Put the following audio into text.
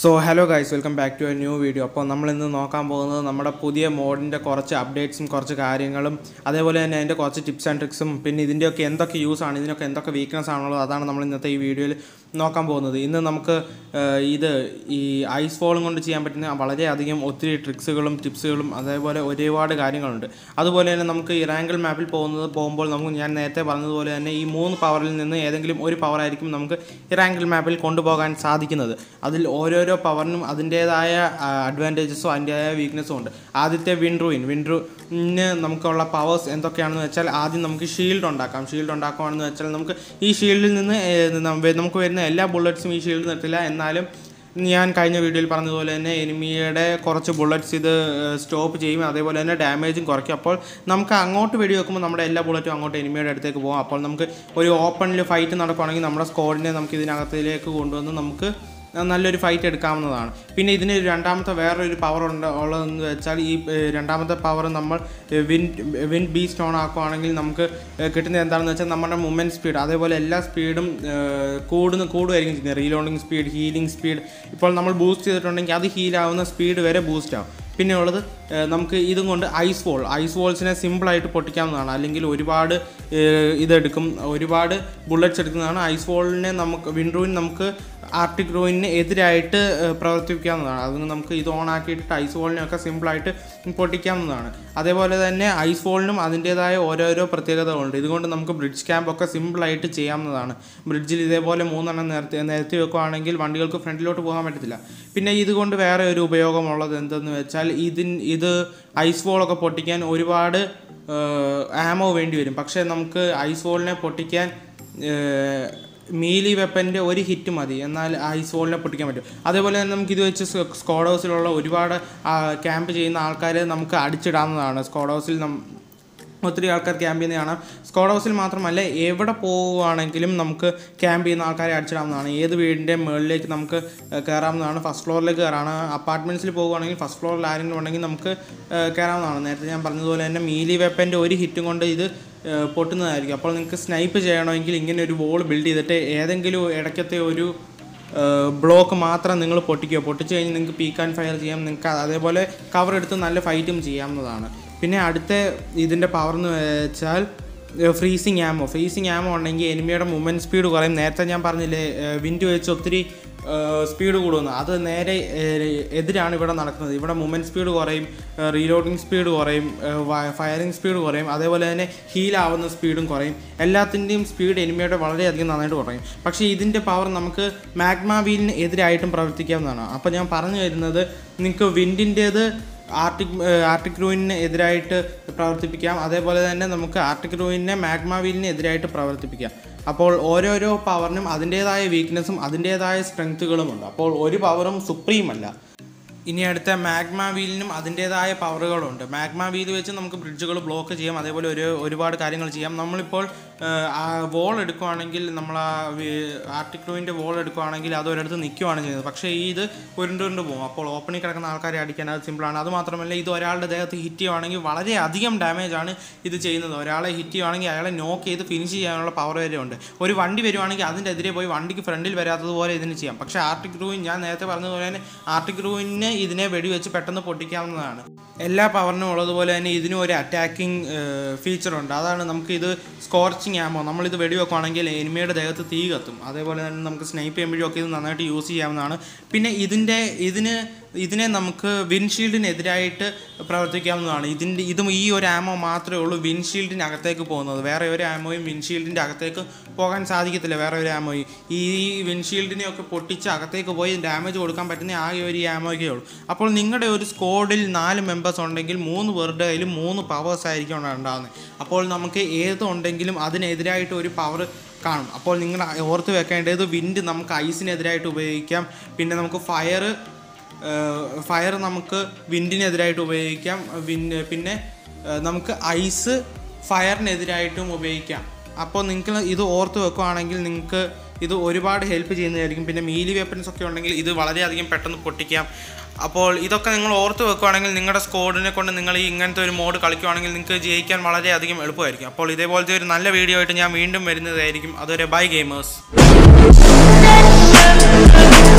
so hello guys welcome back to a new video അപ്പോൾ നമ്മൾ ഇന്ന് നോക്കാൻ പോകുന്നത് നമ്മുടെ പുതിയ മോഡിൻ്റെ കുറച്ച് അപ്ഡേറ്റ്സും കുറച്ച് കാര്യങ്ങളും അതേപോലെ തന്നെ അതിൻ്റെ കുറച്ച് ടിപ്സ് ആൻഡ് ട്രിക്സും പിന്നെ ഇതിൻ്റെയൊക്കെ എന്തൊക്കെ യൂസ് ആണ് ഇതിനൊക്കെ എന്തൊക്കെ വീക്ക്നെസ് ആണുള്ളത് അതാണ് നമ്മൾ ഇന്നത്തെ ഈ വീഡിയോയിൽ നോക്കാൻ പോകുന്നത് ഇന്ന് നമുക്ക് ഏഹ്, ഇത് ഈ ഐസ് ഫോളും കൊണ്ട് ചെയ്യാൻ പറ്റുന്ന വളരെയധികം ഒത്തിരി ട്രിക്സുകളും ടിപ്സുകളും അതേപോലെ ഒരുപാട് കാര്യങ്ങളുണ്ട് അതുപോലെ തന്നെ നമുക്ക് ഇറാങ്കിൾ മാപ്പിൽ പോകുന്നത് പോകുമ്പോൾ നമുക്ക് ഞാൻ നേരത്തെ പറഞ്ഞതുപോലെ തന്നെ ഈ മൂന്ന് പവറിൽ നിന്ന് ഏതെങ്കിലും ഒരു പവർ ആയിരിക്കും നമുക്ക് ഇറാങ്കിൾ മാപ്പിൽ കൊണ്ടുപോകാൻ സാധിക്കുന്നത് അതിൽ ഓരോരോ പവറിനും അതിൻ്റേതായ അഡ്വാൻറ്റേജസും അതിൻ്റേതായ വീക്ക്നെസ്സും ഉണ്ട് ആദ്യത്തെ വിൻഡ്രൂയിൻ വിൻഡ്രൂവിന് നമുക്കുള്ള പവേഴ്സ് എന്തൊക്കെയാണെന്ന് വെച്ചാൽ ആദ്യം നമുക്ക് ഷീൽഡ് ഉണ്ടാക്കാം ഷീൽഡ് ഉണ്ടാക്കുകയാണെന്ന് വെച്ചാൽ നമുക്ക് ഈ ഷീൽഡിൽ നിന്ന് ഏഹ്, നം- നമുക്ക് വരുന്ന എല്ലാ ബുള്ളറ്റ്സും ഈ ഷീൽഡ് നിർത്തില്ല എന്നാലും ഞാൻ കഴിഞ്ഞ വീഡിയോയിൽ പറഞ്ഞതുപോലെ തന്നെ എനിമിയുടെ കുറച്ച് ബുള്ളറ്റ്സ് ഇത് സ്റ്റോപ്പ് ചെയ്യും അതേപോലെ തന്നെ ഡാമേജും കുറയ്ക്കും അപ്പോൾ നമുക്ക് അങ്ങോട്ട് വെടി വെക്കുമ്പോൾ നമ്മുടെ എല്ലാ ബുള്ളറ്റും അങ്ങോട്ട് എനിമിയുടെ അടുത്തേക്ക് പോകും അപ്പോൾ നമുക്ക് ഒരു ഓപ്പണിൽ ഫൈറ്റ് നടക്കുകയാണെങ്കിൽ നമ്മുടെ സ്ക്വാഡിനെ നമുക്ക് ഇതിനകത്തിലേക്ക് കൊണ്ടുവന്ന് നമുക്ക് നല്ലൊരു ഫൈറ്റ് എടുക്കാവുന്നതാണ് പിന്നെ ഇതിന് രണ്ടാമത്തെ വേറൊരു പവർ ഉണ്ട് ഉള്ളതെന്ന് വെച്ചാൽ ഈ ഏഹ്, രണ്ടാമത്തെ പവർ നമ്മൾ വിൻ വിൻ ബി സ്റ്റോൺ ആക്കുകയാണെങ്കിൽ നമുക്ക് ഏഹ്, കിട്ടുന്നത് എന്താണെന്ന് വെച്ചാൽ നമ്മുടെ മൂവ്മെൻറ്റ് സ്പീഡ് അതേപോലെ എല്ലാ സ്പീഡും കൂടുന്ന കൂടുമായിരിക്കും ചെയ്യുന്നത് റീലോഡിങ് സ്പീഡ് ഹീലിംഗ് സ്പീഡ് ഇപ്പോൾ നമ്മൾ ബൂസ്റ്റ് ചെയ്തിട്ടുണ്ടെങ്കിൽ അത് ഹീലാവുന്ന സ്പീഡ് വരെ ബൂസ്റ്റ് ആവും പിന്നെ ഉള്ളത് ഏഹ്, നമുക്ക് ഇതും കൊണ്ട് ഐസ് വോൾ ഐസ് വോൾസിനെ സിമ്പിളായിട്ട് പൊട്ടിക്കാവുന്നതാണ് അല്ലെങ്കിൽ ഒരുപാട് ഏഹ്, ഇതെടുക്കും ഒരുപാട് ബുള്ളറ്റ്സ് എടുക്കുന്നതാണ് ഐസ് വോളിനെ നമുക്ക് വിൻഡ്രോയിന് നമുക്ക് ആർട്ടിക് റോയിന് എതിരായിട്ട് ഏഹ്, പ്രവർത്തിപ്പിക്കാവുന്നതാണ് അതിന് നമുക്ക് ഇത് ഓൺ ആക്കിയിട്ട് ഐസ് വോളിനെയൊക്കെ സിമ്പിളായിട്ട് പൊട്ടിക്കാവുന്നതാണ് അതേപോലെ തന്നെ ഐസ് വോളിനും അതിൻ്റേതായ ഓരോരോ പ്രത്യേകതകളുണ്ട് ഇതുകൊണ്ട് നമുക്ക് ബ്രിഡ്ജ് ക്യാമ്പൊക്കെ സിമ്പിളായിട്ട് ചെയ്യാവുന്നതാണ് ബ്രിഡ്ജിൽ ഇതേപോലെ മൂന്നെണ്ണം നിരത്തി നിരത്തി വെക്കുകയാണെങ്കിൽ വണ്ടികൾക്ക് ഫ്രണ്ടിലോട്ട് പോകാൻ പറ്റത്തില്ല പിന്നെ ഇതുകൊണ്ട് വേറെ ഒരു ഉപയോഗമുള്ളത് എന്തെന്ന് വെച്ചാൽ ഇതിൻ ഇത് ഐസ് വോളൊക്കെ പൊട്ടിക്കാൻ ഒരുപാട് ആമോ വേണ്ടി വരും പക്ഷേ നമുക്ക് ഐസ് വോളിനെ പൊട്ടിക്കാൻ ഏഹ്, മീലി വെപ്പൻ്റെ ഒരു ഹിറ്റ് മതി എന്നാൽ ഐസ് വോളിനെ പൊട്ടിക്കാൻ പറ്റും അതേപോലെ തന്നെ നമുക്ക് ഇത് വെച്ച് സ്ക്വാഡ് ഹൗസിലുള്ള ഒരുപാട് ക്യാമ്പ് ചെയ്യുന്ന ആൾക്കാരെ നമുക്ക് അടിച്ചിടാവുന്നതാണ് സ്ക്വാഡ് ഹൗസിൽ നം ഒത്തിരി ആൾക്കാർ ക്യാമ്പ് ചെയ്യുന്ന കാണാം സ്ക്വാഡ് ഹൗസിൽ മാത്രമല്ല എവിടെ പോവുകയാണെങ്കിലും നമുക്ക് ക്യാമ്പ് ചെയ്യുന്ന ആൾക്കാരെ അടിച്ചിടാവുന്നതാണ് ഏത് വീടിൻ്റെ മുകളിലേക്ക് നമുക്ക് ഏഹ്, കയറാവുന്നതാണ് ഫസ്റ്റ് ഫ്ലോറിലേക്ക് കയറാണ് അപ്പാർട്ട്മെൻറ്റ്സിൽ പോകുകയാണെങ്കിൽ ഫസ്റ്റ് ഫ്ലോറിൽ ആരെങ്കിലും ഉണ്ടെങ്കിൽ നമുക്ക് ഏഹ്, കയറാവുന്നതാണ് നേരത്തെ ഞാൻ പറഞ്ഞതുപോലെ തന്നെ മീലി വെപ്പൻ്റെ ഒരു ഹിറ്റും കൊണ്ട് ഇത് ഏഹ്, പൊട്ടുന്നതായിരിക്കും അപ്പോൾ നിങ്ങൾക്ക് സ്നൈപ്പ് ചെയ്യണമെങ്കിൽ ഇങ്ങനെ ഒരു വോൾ ബിൽഡ് ചെയ്തിട്ട് ഏതെങ്കിലും ഇടയ്ക്കത്തെ ഒരു ബ്ലോക്ക് മാത്രം നിങ്ങൾ പൊട്ടിക്കുക പൊട്ടിച്ച് കഴിഞ്ഞ് നിങ്ങൾക്ക് പീക്ക് ആൻഡ് ഫയർ ചെയ്യാം നിങ്ങൾക്ക് അതേപോലെ കവർ എടുത്ത് നല്ല ഫൈറ്റും ചെയ്യാവുന്നതാണ് പിന്നെ അടുത്ത ഇതിൻ്റെ പവർ എന്ന് വെച്ചാൽ ഫ്രീസിങ് ആമോ ഫ്രീസിങ് ആമോ ഉണ്ടെങ്കിൽ എനിമിയുടെ മൂവ്മെൻറ്റ് സ്പീഡ് കുറയും നേരത്തെ ഞാൻ പറഞ്ഞില്ലേ വിൻഡ് വെച്ച് ഒത്തിരി സ്പീഡ് കൂടുന്നു അത് നേരെ ഏഹ്, എതിരാണ് ഇവിടെ നടക്കുന്നത് ഇവിടെ മൂവ്മെൻറ്റ് സ്പീഡ് കുറയും റീലോഡിങ് സ്പീഡ് കുറയും ഫയറിംഗ് സ്പീഡ് കുറയും അതേപോലെ തന്നെ ഹീൽ ആവുന്ന സ്പീഡും കുറയും എല്ലാത്തിൻ്റെയും സ്പീഡ് എനിമിയുടെ വളരെയധികം നന്നായിട്ട് കുറയും പക്ഷേ ഇതിൻ്റെ പവർ നമുക്ക് മാഗ്മ വീലിന് എതിരായിട്ടും പ്രവർത്തിക്കാവുന്നതാണ് അപ്പോൾ ഞാൻ പറഞ്ഞു വരുന്നത് നിങ്ങൾക്ക് വിൻഡിൻ്റേത് ആർട്ടിക് ആർട്ടിക് റൂയിന് എതിരായിട്ട് പ്രവർത്തിപ്പിക്കാം അതേപോലെ തന്നെ നമുക്ക് ആർട്ടിക് റൂയിനെ മാഗ്മ വീലിന് എതിരായിട്ട് പ്രവർത്തിപ്പിക്കാം അപ്പോൾ ഓരോരോ പവറിനും അതിൻ്റേതായ വീക്ക്നെസ്സും അതിൻ്റേതായ സ്ട്രെങ്ത്തുകളുമുണ്ട് അപ്പോൾ ഒരു പവറും സുപ്രീം അല്ല ഇനി അടുത്ത മാഗ്മ വീലിനും അതിൻ്റേതായ പവറുകളുണ്ട് മാഗ്മ വീൽ വെച്ച് നമുക്ക് ബ്രിഡ്ജുകൾ ബ്ലോക്ക് ചെയ്യാം അതേപോലെ ഒരു ഒരുപാട് കാര്യങ്ങൾ ചെയ്യാം നമ്മളിപ്പോൾ വോൾ എടുക്കുവാണെങ്കിൽ നമ്മൾ ആ ആർട്ടിക്ലോയിൻ്റെ വോൾ എടുക്കുവാണെങ്കിൽ അത് ഒരിടത്ത് നിൽക്കുവാണ് ചെയ്യുന്നത് പക്ഷേ ഈ ഇത് ഉരുണ്ടുരുണ്ട് പോകും അപ്പോൾ ഓപ്പണിൽ കിടക്കുന്ന ആൾക്കാരെ അടിക്കാൻ അത് സിമ്പിളാണ് അത് മാത്രമല്ല ഇത് ഒരാളുടെ ദേഹത്ത് ഹിറ്റ് ചെയ്യുവാണെങ്കിൽ വളരെയധികം ഡാമേജ് ആണ് ഇത് ചെയ്യുന്നത് ഒരാളെ ഹിറ്റ് ചെയ്യുവാണെങ്കിൽ അയാളെ നോക്ക് ചെയ്ത് ഫിനിഷ് ചെയ്യാനുള്ള പവർ വരെ ഉണ്ട് ഒരു വണ്ടി വരുവാണെങ്കിൽ അതിൻ്റെ എതിരെ പോയി വണ്ടിക്ക് ഫ്രണ്ടിൽ വരാത്തതുപോലെ ഇതിന് ചെയ്യാം പക്ഷേ ആർട്ടിക് റൂയിൻ ഞാൻ നേരത്തെ പറഞ്ഞതുപോലെ തന്നെ ആർട്ടിക് റൂയിന് ഇതിനെ വെടിവെച്ച് പെട്ടെന്ന് പൊട്ടിക്കാവുന്നതാണ് എല്ലാ പവറിനും ഉള്ളതുപോലെ തന്നെ ഇതിനും ഒരു അറ്റാക്കിംഗ് ഫീച്ചർ ഉണ്ട് അതാണ് നമുക്ക് ഇത് സ്കോർച്ചിങ് ആമോ നമ്മളിത് വെടിവെക്കുവാണെങ്കിൽ എനിമിയുടെ ദേഹത്ത് തീ കത്തും അതേപോലെ തന്നെ നമുക്ക് സ്നൈപ്പ് ചെയ്യുമ്പോഴൊക്കെ ഇത് നന്നായിട്ട് യൂസ് ചെയ്യാവുന്നതാണ് പിന്നെ ഇതിൻ്റെ ഇതിന് ഇതിനെ നമുക്ക് വിൻഷീൽഡിനെതിരായിട്ട് പ്രവർത്തിക്കാവുന്നതാണ് ഇതിൻ്റെ ഇതും ഈ ഒരു ആമോ മാത്രമേ ഉള്ളൂ വിൻഷീൽഡിൻ്റെ അകത്തേക്ക് പോകുന്നത് വേറെ ഒരു ആമോയും വിൻഷീൽഡിൻ്റെ അകത്തേക്ക് പോകാൻ സാധിക്കത്തില്ല വേറെ ഒരു ആമോയും ഈ വിൻഷീൽഡിനെയൊക്കെ പൊട്ടിച്ച് അകത്തേക്ക് പോയി ഡാമേജ് കൊടുക്കാൻ പറ്റുന്ന ആകെ ഒരു ആമോയ്ക്കേ ഉള്ളൂ അപ്പോൾ നിങ്ങളുടെ ഒരു സ്ക്വാഡിൽ നാല് മെമ്പേഴ്സ് ഉണ്ടെങ്കിൽ മൂന്ന് പേരുടെ കയ്യിലും മൂന്ന് പവേഴ്സ് ആയിരിക്കും ഉണ്ടാകുന്നത് അപ്പോൾ നമുക്ക് ഏതുണ്ടെങ്കിലും അതിനെതിരായിട്ട് ഒരു പവർ കാണും അപ്പോൾ നിങ്ങൾ ഓർത്ത് വെക്കേണ്ടത് വിൻഡ് നമുക്ക് ഐസിനെതിരായിട്ട് ഉപയോഗിക്കാം പിന്നെ നമുക്ക് ഫയർ ഫയർ നമുക്ക് വിൻഡിനെതിരായിട്ട് ഉപയോഗിക്കാം വിൻ പിന്നെ ഏഹ്, നമുക്ക് ഐസ് ഫയറിനെതിരായിട്ടും ഉപയോഗിക്കാം അപ്പോൾ നിങ്ങൾക്ക് ഇത് ഓർത്ത് വെക്കുകയാണെങ്കിൽ നിങ്ങൾക്ക് ഇത് ഒരുപാട് ഹെൽപ്പ് ചെയ്യുന്നതായിരിക്കും പിന്നെ മീലി വെപ്പൻസ് ഒക്കെ ഉണ്ടെങ്കിൽ ഇത് വളരെയധികം പെട്ടെന്ന് പൊട്ടിക്കാം അപ്പോൾ ഇതൊക്കെ നിങ്ങൾ ഓർത്ത് വെക്കുകയാണെങ്കിൽ നിങ്ങളുടെ സ്കോഡിനെ കൊണ്ട് നിങ്ങൾ ഈ ഇങ്ങനത്തെ ഒരു മോഡ് കളിക്കുകയാണെങ്കിൽ നിങ്ങൾക്ക് ജയിക്കാൻ വളരെയധികം എളുപ്പമായിരിക്കും അപ്പോൾ ഇതേപോലത്തെ ഒരു നല്ല വീഡിയോ ആയിട്ട് ഞാൻ വീണ്ടും വരുന്നതായിരിക്കും അതൊരു ബൈ ഗെയിമേഴ്സ്